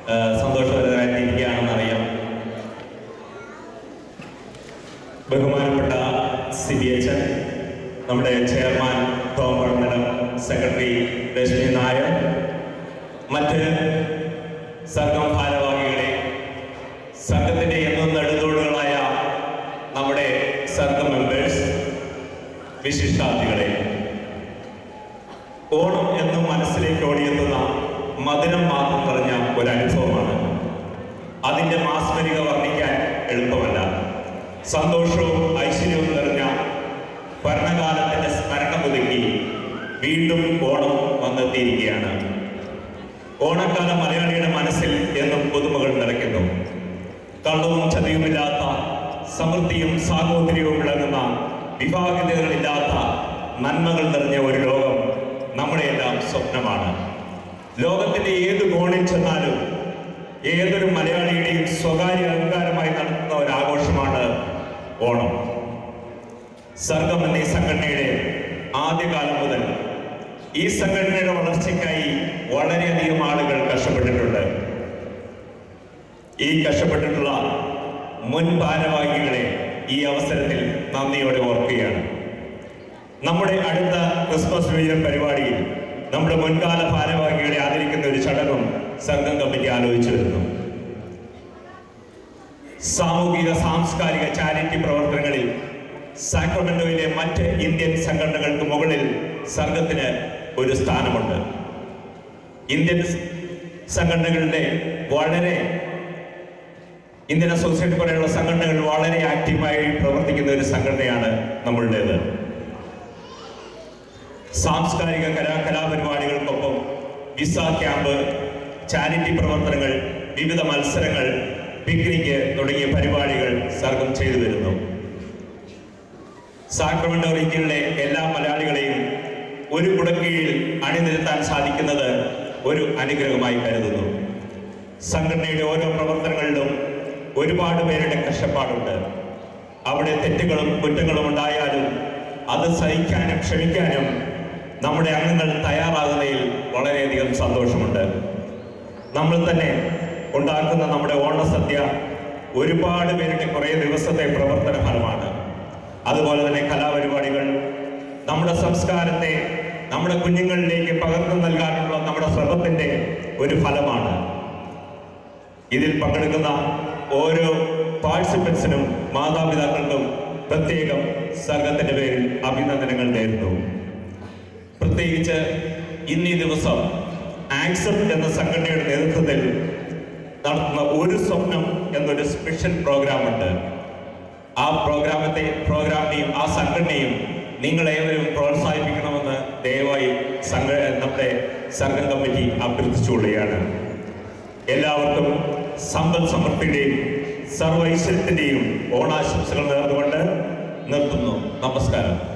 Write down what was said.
സന്തോഷകരമായിട്ടിരിക്കുകയാണെന്ന് അറിയാം ബഹുമാനപ്പെട്ട C B H നമ്മുടെ chairman Tom Pazhamanam secretary Reshmi Nair മറ്റ് സംഘം ഭാരവാഹികളെ സംഘത്തിന്റെ എന്നും നെടുതോടുകളായ നമ്മുടെ സംഘം മെമ്പേഴ്സ് വിശിഷ്ടാർത്ഥികളെ ഓണം എന്നും മനസ്സിലേക്ക് ഓടിയെത്തുന്ന മധുരം മാത്രം നിറഞ്ഞ ഒരു അനുഭവമാണ് അതിന്റെ മാസ്മരിക വർണ്ണിക്കാൻ എളുപ്പമല്ല സന്തോഷവും ഐശ്വര്യവും നിറഞ്ഞ ഭരണകാലത്തിന്റെ സ്മരണ പുതുക്കി വീണ്ടും ഓണം വന്നെത്തിയിരിക്കുകയാണ് ഓണക്കാലം മലയാളിയുടെ മനസ്സിൽ എന്നും പുതുമകൾ നിറയ്ക്കുന്നു കള്ളവും ചതിയുമില്ലാത്ത സമൃദ്ധിയും സാഹോദര്യവും വിളങ്ങുന്ന വിഭാഗതകളില്ലാത്ത നന്മകൾ നിറഞ്ഞ ഒരു ലോകം നമ്മുടെ എല്ലാം സ്വപ്നമാണ് ലോകത്തിന്റെ ഏത് കോണിൽ ചെന്നാലും ഏതൊരു മലയാളിയുടെയും സ്വകാര്യ അഹങ്കാരമായി നടത്തുന്ന ഒരു ആഘോഷമാണ് ഓണം സർഗം എന്ന ഈ സംഘടനയുടെ ആദ്യകാലം മുതൽ ഈ സംഘടനയുടെ വളർച്ചയ്ക്കായി വളരെയധികം ആളുകൾ കഷ്ടപ്പെട്ടിട്ടുണ്ട് ഈ കഷ്ടപ്പെട്ടിട്ടുള്ള മുൻ ഭാരവാഹികളെ ഈ അവസരത്തിൽ നന്ദിയോടെ ഓർക്കുകയാണ് നമ്മുടെ അടുത്ത ക്രിസ്മസ് ന്യൂ ഇയർ പരിപാടിയിൽ നമ്മുടെ മുൻകാല ഭാരവാഹികളെ ആദരിക്കുന്ന ഒരു ചടങ്ങും സംഘം കമ്മിറ്റി ആലോചിച്ചു വരുന്നു സാമൂഹിക സാംസ്കാരിക ചാരിറ്റി പ്രവർത്തനങ്ങളിൽ സാക്രമെന്റോയിലെ മറ്റ് ഇന്ത്യൻ സംഘടനകൾക്ക് മുകളിൽ സംഘത്തിന് ഒരു സ്ഥാനമുണ്ട് ഇന്ത്യൻ സംഘടനകളുടെ വളരെ ഇന്ത്യൻ അസോസിയേറ്റ് പോലെയുള്ള സംഘടനകൾ വളരെ ആക്റ്റീവായി പ്രവർത്തിക്കുന്ന ഒരു സംഘടനയാണ് നമ്മളുടേത് സാംസ്കാരിക കലാ കലാപരിപാടികൾക്കൊപ്പം വിസ ക്യാമ്പ് ചാരിറ്റി പ്രവർത്തനങ്ങൾ വിവിധ മത്സരങ്ങൾ പിക്നിക്ക് തുടങ്ങിയ പരിപാടികൾ സർഗം ചെയ്തു വരുന്നു സാക്രമെന്റോ റീജിയനിലെ എല്ലാ മലയാളികളെയും ഒരു കുടക്കീഴിൽ അണിനിരത്താൻ സാധിക്കുന്നത് ഒരു അനുഗ്രഹമായി കരുതുന്നു സംഘടനയുടെ ഓരോ പ്രവർത്തനങ്ങളിലും ഒരുപാട് പേരുടെ കഷ്ടപ്പാടുണ്ട് അവിടെ തെറ്റുകളും കുറ്റങ്ങളും ഉണ്ടായാലും അത് സഹിക്കാനും ക്ഷമിക്കാനും നമ്മുടെ അംഗങ്ങൾ തയ്യാറാകുന്നതിൽ വളരെയധികം സന്തോഷമുണ്ട് നമ്മൾ തന്നെ ഉണ്ടാക്കുന്ന നമ്മുടെ ഓണസദ്യ ഒരുപാട് പേരുടെ കുറേ ദിവസത്തെ പ്രവർത്തന ഫലമാണ് അതുപോലെ തന്നെ കലാപരിപാടികൾ നമ്മുടെ സംസ്കാരത്തെ നമ്മുടെ കുഞ്ഞുങ്ങളിലേക്ക് പകർന്നു നൽകാനുള്ള നമ്മുടെ ശ്രമത്തിന്റെ ഒരു ഫലമാണ് ഇതിൽ പങ്കെടുക്കുന്ന ഓരോ പാർട്ടിസിപ്പൻസിനും മാതാപിതാക്കൾക്കും പ്രത്യേകം സംഘത്തിന്റെ പേരിൽ അഭിനന്ദനങ്ങൾ നേരുന്നു പ്രത്യേകിച്ച് ഇന്നീ ദിവസം ആക്സെപ്റ്റ് എന്ന സംഘടനയുടെ നേതൃത്വത്തിൽ നടത്തുന്ന ഒരു സ്വപ്നം എന്നൊരു സ്പെഷ്യൽ പ്രോഗ്രാം ഉണ്ട് ആ പ്രോഗ്രാമത്തെ പ്രോഗ്രാമിനെയും ആ സംഘടനയും നിങ്ങളേവരും പ്രോത്സാഹിപ്പിക്കണമെന്ന് ദയവായി സംഘ നമ്മുടെ സംഘം കമ്മിറ്റി അഭ്യർത്ഥിച്ചുകൊള്ളുകയാണ് എല്ലാവർക്കും സമ്പൽ സമൃദ്ധിയുടെയും സർവൈശ്വര്യത്തിന്റെയും ഓണാശംസകൾ നേർന്നുകൊണ്ട് നിർത്തുന്നു നമസ്കാരം